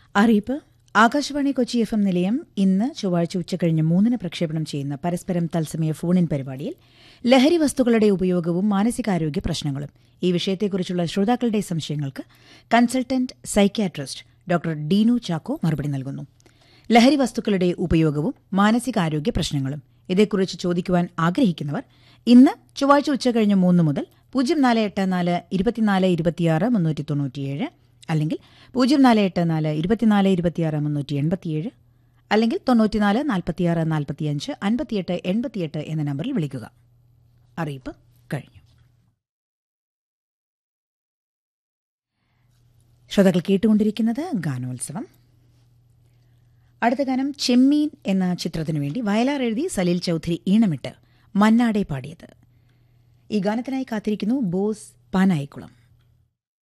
അറിയിപ്പ് Akashvani Kochi F M നിലയം ഇന്ന് ചൊവ്വാഴ്ച ഉച്ചകഴിഞ്ഞ് മൂന്നിന് പ്രക്ഷേപണം ചെയ്യുന്ന പരസ്പരം തത്സമയ ഫോണിൻ പരിപാടിയിൽ ലഹരി വസ്തുക്കളുടെ ഉപയോഗവും മാനസികാരോഗ്യ പ്രശ്നങ്ങളും ഈ വിഷയത്തെക്കുറിച്ചുള്ള ശ്രോതാക്കളുടെ സംശയങ്ങൾക്ക് consultant psychiatrist doctor Deenu Chacko മറുപടി നൽകുന്നു ലഹരി വസ്തുക്കളുടെ ഉപയോഗവും മാനസികാരോഗ്യ പ്രശ്നങ്ങളും ഇതേക്കുറിച്ച് ചോദിക്കുവാൻ ആഗ്രഹിക്കുന്നവർ ഇന്ന് ചൊവ്വാഴ്ച ഉച്ചകഴിഞ്ഞ് മൂന്ന് മുതൽ പൂജ്യം നാല് എട്ട് നാല് ഇരുപത്തിനാല് ഇരുപത്തിയാറ് മുന്നൂറ്റി തൊണ്ണൂറ്റിയേഴ് അല്ലെങ്കിൽ പൂജ്യം നാല് എട്ട് നാല് ഇരുപത്തിനാല് ഇരുപത്തിയാറ് മുന്നൂറ്റി എൺപത്തിയേഴ് അല്ലെങ്കിൽ തൊണ്ണൂറ്റിനാല് നാൽപ്പത്തിയാറ് നാൽപ്പത്തിയഞ്ച് അൻപത്തിയെട്ട് എൺപത്തിയെട്ട് എന്ന നമ്പറിൽ വിളിക്കുക അറിയിപ്പ് കഴിഞ്ഞു ശ്രോതാക്കൾ കേട്ടുകൊണ്ടിരിക്കുന്നത് ഗാനോത്സവം അടുത്ത ഗാനം ചെമ്മീൻ എന്ന ചിത്രത്തിനു വേണ്ടി വയലാർ എഴുതി സലീൽ ചൌധരി ഈണമിട്ട് മന്നാടെ പാടിയത് ഈ ഗാനത്തിനായി കാത്തിരിക്കുന്നു ബോസ് പാനായിക്കുളം